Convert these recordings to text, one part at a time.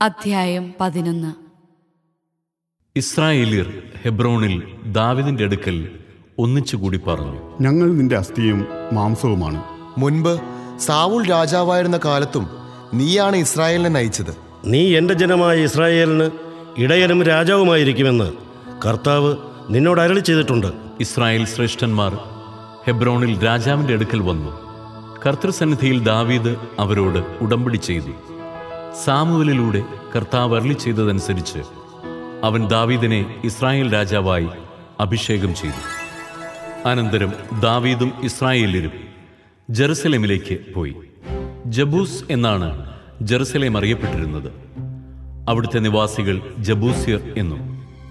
അധ്യായം പതിനൊന്ന് ഇസ്രായേലിയർ ഹെബ്രോണിൽ ദാവിദിന്റെ അടുക്കൽ ഒന്നിച്ചുകൂടി പറഞ്ഞു ഞങ്ങൾ നിന്റെ അസ്ഥിയും മാംസവുമാണ് മുൻപ് സാവൂൾ രാജാവായിരുന്ന കാലത്തും നീയാണ് ഇസ്രായേലിനെ നയിച്ചത് നീ എൻ്റെ ജനമായ ഇസ്രായേലിന് ഇടയനും രാജാവുമായിരിക്കുമെന്ന് കർത്താവ് നിന്നോട് അരളി ചെയ്തിട്ടുണ്ട് ഇസ്രായേൽ ശ്രേഷ്ഠന്മാർ ഹെബ്രോണിൽ രാജാവിന്റെ അടുക്കൽ വന്നു കർത്തൃസന്നിധിയിൽ ദാവീദ് അവരോട് ഉടമ്പടി ചെയ്തു സാമുവലിലൂടെ കർത്താവ് അരളി ചെയ്തതനുസരിച്ച് അവൻ ദാവീദിനെ ഇസ്രായേൽ രാജാവായി അഭിഷേകം ചെയ്തു അനന്തരം ദാവീദും ഇസ്രായേല്യരും ജെറുസലേമിലേക്ക് പോയി ജബൂസ് എന്നാണ് ജെറുസലേം അറിയപ്പെട്ടിരുന്നത് അവിടുത്തെ നിവാസികൾ ജബൂസിയർ എന്നും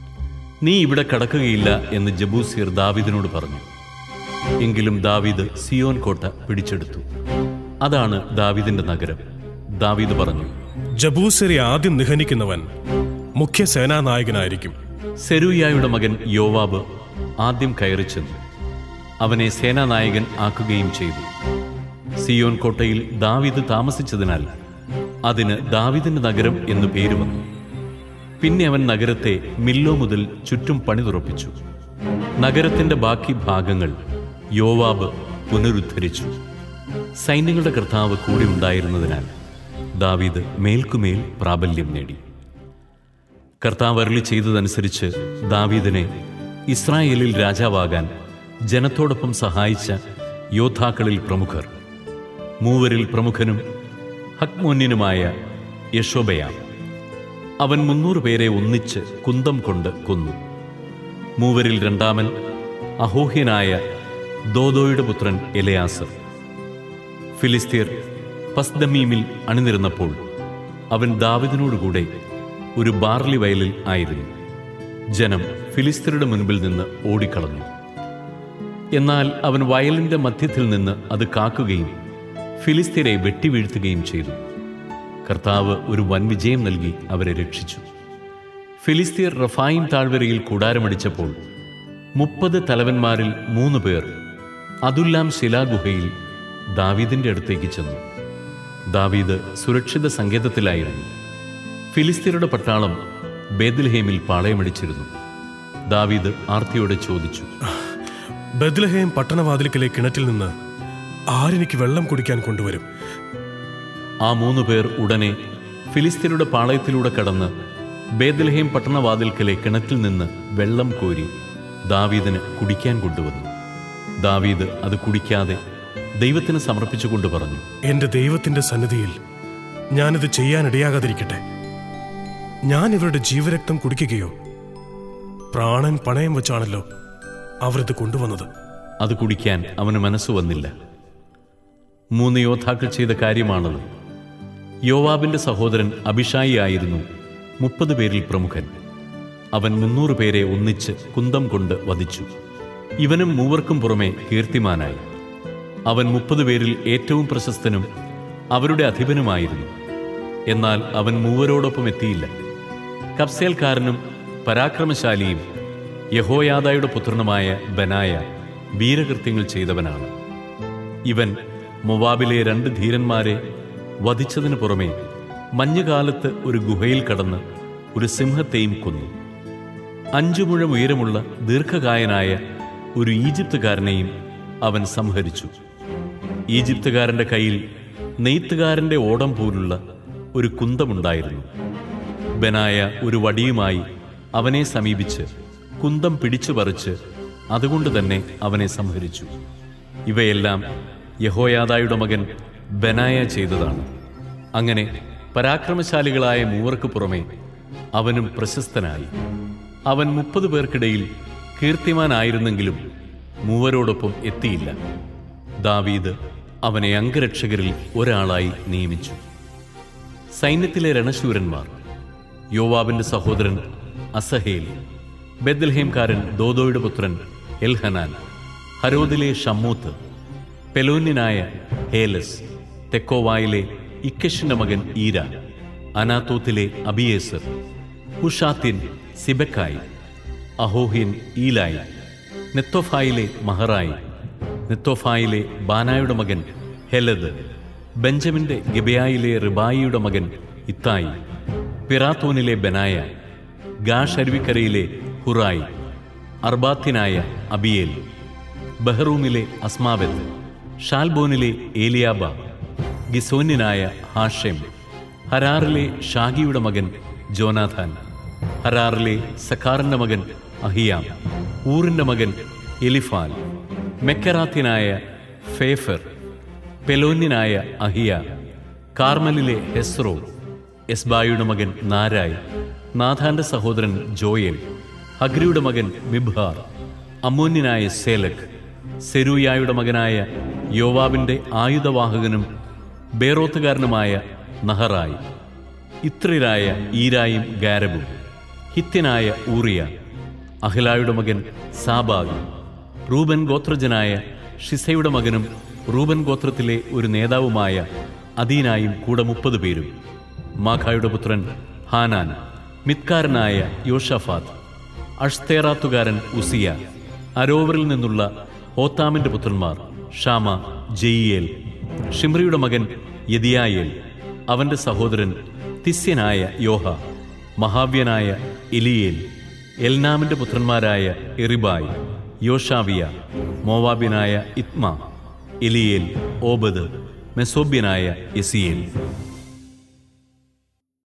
നീ ഇവിടെ കടക്കുകയില്ല എന്ന് ജബൂസിയർ ദാവീദിനോട് പറഞ്ഞു എങ്കിലും ദാവീദ് സിയോൻ കോട്ട പിടിച്ചെടുത്തു അതാണ് ദാവീദിന്റെ നഗരം ദാവീദ് പറഞ്ഞു ജബൂസരെ ആദ്യം നിഹനിക്കുന്നവൻ മുഖ്യ സേനാനായകനായിരിക്കും സെരൂയായുടെ മകൻ യോവാബ് ആദ്യം കയറി ചെന്നു അവനെ സേനാനായകൻ ആക്കുകയും ചെയ്തു സിയോൻ കോട്ടയിൽ ദാവീദ് താമസിച്ചതിനാൽ അതിന് ദാവീദിന്റെ നഗരം എന്നു പേര് വന്നു പിന്നെ അവൻ നഗരത്തെ മില്ലോ മുതൽ ചുറ്റും പണിതുറപ്പിച്ചു നഗരത്തിന്റെ ബാക്കി ഭാഗങ്ങൾ യോവാബ് പുനരുദ്ധരിച്ചു സൈന്യങ്ങളുടെ കർത്താവ് കൂടെ ഉണ്ടായിരുന്നതിനാൽ ദാവീദ് മേൽക്കുമേൽ പ്രാബല്യം നേടി കർത്താവ് അരുളി ചെയ്തതനുസരിച്ച് ദാവീദിനെ ഇസ്രായേലിൽ രാജാവാകാൻ ജനത്തോടൊപ്പം സഹായിച്ച യോദ്ധാക്കളിൽ പ്രമുഖർ മൂവരിൽ പ്രമുഖനും ഹക്മോന്യനുമായ യശോബയാം അവൻ മുന്നൂറ് പേരെ ഒന്നിച്ച് കുന്തം കൊണ്ട് കൊന്നു മൂവരിൽ രണ്ടാമൻ അഹോഹ്യനായ ദോദോയുടെ പുത്രൻ എലയാസർ ഫിലിസ്തീർ പസ്ദമീമിൽ അണിനിരുന്നപ്പോൾ അവൻ ദാവിദിനോടുകൂടെ ഒരു ബാർലി വയലിൽ ആയിരുന്നു ജനം ഫിലിസ്തീരുടെ മുൻപിൽ നിന്ന് ഓടിക്കളഞ്ഞു എന്നാൽ അവൻ വയലിന്റെ മധ്യത്തിൽ നിന്ന് അത് കാക്കുകയും ഫിലിസ്തീരെ വെട്ടിവീഴ്ത്തുകയും ചെയ്തു കർത്താവ് ഒരു വൻ വിജയം നൽകി അവരെ രക്ഷിച്ചു ഫിലിസ്തീർ റഫായിം താഴ്വരയിൽ കൂടാരമടിച്ചപ്പോൾ മുപ്പത് തലവന്മാരിൽ മൂന്ന് പേർ അതുല്ലാം ശിലാഗുഹയിൽ ദാവീദിന്റെ അടുത്തേക്ക് ചെന്നു ദാവീദ് സുരക്ഷിത സങ്കേതത്തിലായിരുന്നു ഫിലിസ്തീനയുടെ പട്ടാളം ബേദ്ലഹേമിൽ പാളയമടിച്ചിരുന്നു ദാവീദ് ആർത്തിയോടെ ചോദിച്ചു ബദ്ലഹേം പട്ടണവാതിൽക്കലെ കിണറ്റിൽ നിന്ന് ആരെനിക്ക് വെള്ളം കുടിക്കാൻ കൊണ്ടുവരും ആ മൂന്ന് പേർ ഉടനെ ഫിലിസ്തീനയുടെ പാളയത്തിലൂടെ കടന്ന് ബേദലഹേം പട്ടണവാതിൽക്കലെ കിണറ്റിൽ നിന്ന് വെള്ളം കോരി ദാവീദിന് കുടിക്കാൻ കൊണ്ടുവന്നു ദാവീദ് അത് കുടിക്കാതെ ദൈവത്തിന് സമർപ്പിച്ചുകൊണ്ട് പറഞ്ഞു എന്റെ ദൈവത്തിന്റെ സന്നിധിയിൽ ഞാനിത് ചെയ്യാനിടയാകാതിരിക്കട്ടെ ഞാൻ ഇവരുടെ ജീവരക്തം കുടിക്കുകയോ പ്രാണൻ പണയം വെച്ചാണല്ലോ അവർ ഇത് കൊണ്ടുവന്നത് അത് കുടിക്കാൻ അവന് മനസ്സ് വന്നില്ല മൂന്ന് യോദ്ധാക്കൾ ചെയ്ത കാര്യമാണത് യോവാബിന്റെ സഹോദരൻ അഭിഷായി ആയിരുന്നു മുപ്പത് പേരിൽ പ്രമുഖൻ അവൻ മുന്നൂറ് പേരെ ഒന്നിച്ച് കുന്തം കൊണ്ട് വധിച്ചു ഇവനും മൂവർക്കും പുറമെ കീർത്തിമാനായി അവൻ മുപ്പത് പേരിൽ ഏറ്റവും പ്രശസ്തനും അവരുടെ അധിപനുമായിരുന്നു എന്നാൽ അവൻ മൂവരോടൊപ്പം എത്തിയില്ല കപ്സേൽക്കാരനും പരാക്രമശാലിയും യഹോയാദായുടെ പുത്രനുമായ ബനായ വീരകൃത്യങ്ങൾ ചെയ്തവനാണ് ഇവൻ മൊവാബിലെ രണ്ട് ധീരന്മാരെ വധിച്ചതിനു പുറമെ മഞ്ഞുകാലത്ത് ഒരു ഗുഹയിൽ കടന്ന് ഒരു സിംഹത്തെയും കൊന്നു അഞ്ചു മുഴം ഉയരമുള്ള ദീർഘകായനായ ഒരു ഈജിപ്തുകാരനെയും അവൻ സംഹരിച്ചു ഈജിപ്തുകാരന്റെ കയ്യിൽ നെയ്ത്തുകാരന്റെ ഓടം പോലുള്ള ഒരു കുന്തമുണ്ടായിരുന്നു ബനായ ഒരു വടിയുമായി അവനെ സമീപിച്ച് കുന്തം പിടിച്ചു പറിച്ച് അതുകൊണ്ട് തന്നെ അവനെ സംഹരിച്ചു ഇവയെല്ലാം യഹോയാദായുടെ മകൻ ബനായ ചെയ്തതാണ് അങ്ങനെ പരാക്രമശാലികളായ മൂവർക്ക് പുറമെ അവനും പ്രശസ്തനായി അവൻ മുപ്പത് പേർക്കിടയിൽ കീർത്തിമാനായിരുന്നെങ്കിലും മൂവരോടൊപ്പം എത്തിയില്ല ദാവീദ് അവനെ അംഗരക്ഷകരിൽ ഒരാളായി നിയമിച്ചു സൈന്യത്തിലെ രണശൂരന്മാർ യോവാബിന്റെ സഹോദരൻ അസഹേൽ ബെദ്ലഹേംകാരൻ ദോദോയുടെ പുത്രൻ എൽഹനാൻ ഹരോദിലെ ഷമ്മൂത്ത് പെലോന്യനായ ഹേലസ് തെക്കോവായിലെ ഇക്കഷിന്റെ മകൻ ഈര അനാത്തോത്തിലെ അബിയേസർ ഹുഷാത്യൻ സിബക്കായി അഹോഹ്യൻ ഈലായി നെത്തോഫായിലെ മഹറായി നെത്തോഫായിലെ ബാനായുടെ മകൻ ഹെലദ് ബെഞ്ചമിന്റെ ഗിബയായിലെ റിബായിയുടെ മകൻ ഇത്തായി പിറാത്തോനിലെ ബനായ ഗാഷ് അരുവിക്കരയിലെ ഹുറായി അർബാത്തിനായ അബിയേൽ ബഹറൂമിലെ അസ്മാവത്ത് ഷാൽബോനിലെ ഏലിയാബ ഗിസോന്യനായ ഹാഷെം ഹരാറിലെ ഷാഗിയുടെ മകൻ ജോനാഥാൻ ഹരാറിലെ സഖാറിന്റെ മകൻ അഹിയാം ഊറിന്റെ മകൻ എലിഫാൽ മെക്കറാത്തിനായ ഫേഫർ പെലോന്യനായ അഹിയ കാർമലിലെ ഹെസ്രോ എസ്ബായുടെ മകൻ നാരായ് നാഥാന്റെ സഹോദരൻ ജോയൽ ഹഗ്രിയുടെ മകൻ മിബ്ഹാർ അമ്മോന്യനായ സേലക് സെരൂയായുടെ മകനായ യോവാബിന്റെ ആയുധവാഹകനും ബേറോത്തുകാരനുമായ നഹറായി ഇത്രിരായ ഈരായും ഗാരബും ഹിത്യനായ ഊറിയ അഹ്ലായുടെ മകൻ സാബാഗ് റൂബൻ ഗോത്രജനായ ഷിസയുടെ മകനും റൂബൻ ഗോത്രത്തിലെ ഒരു നേതാവുമായ അദീനായും കൂടെ മുപ്പത് പേരും മാഖായുടെ പുത്രൻ ഹാനാൻ മിത്കാരനായ യോഷഫാത്ത് അഷ്തേറാത്തുകാരൻ ഉസിയ അരോവറിൽ നിന്നുള്ള ഹോത്താമിന്റെ പുത്രന്മാർ ഷാമ ജയിയേൽ ഷിമ്രിയുടെ മകൻ യദിയായേൽ അവന്റെ സഹോദരൻ തിസ്യനായ യോഹ മഹാവ്യനായ എലിയേൽ എൽനാമിന്റെ പുത്രന്മാരായ എറിബായ് യോഷാവിയ മോവാബ്യനായ ഇത്മ എലിയേൽ ഓബദ് മെസോബ്യനായ യസിയേൽ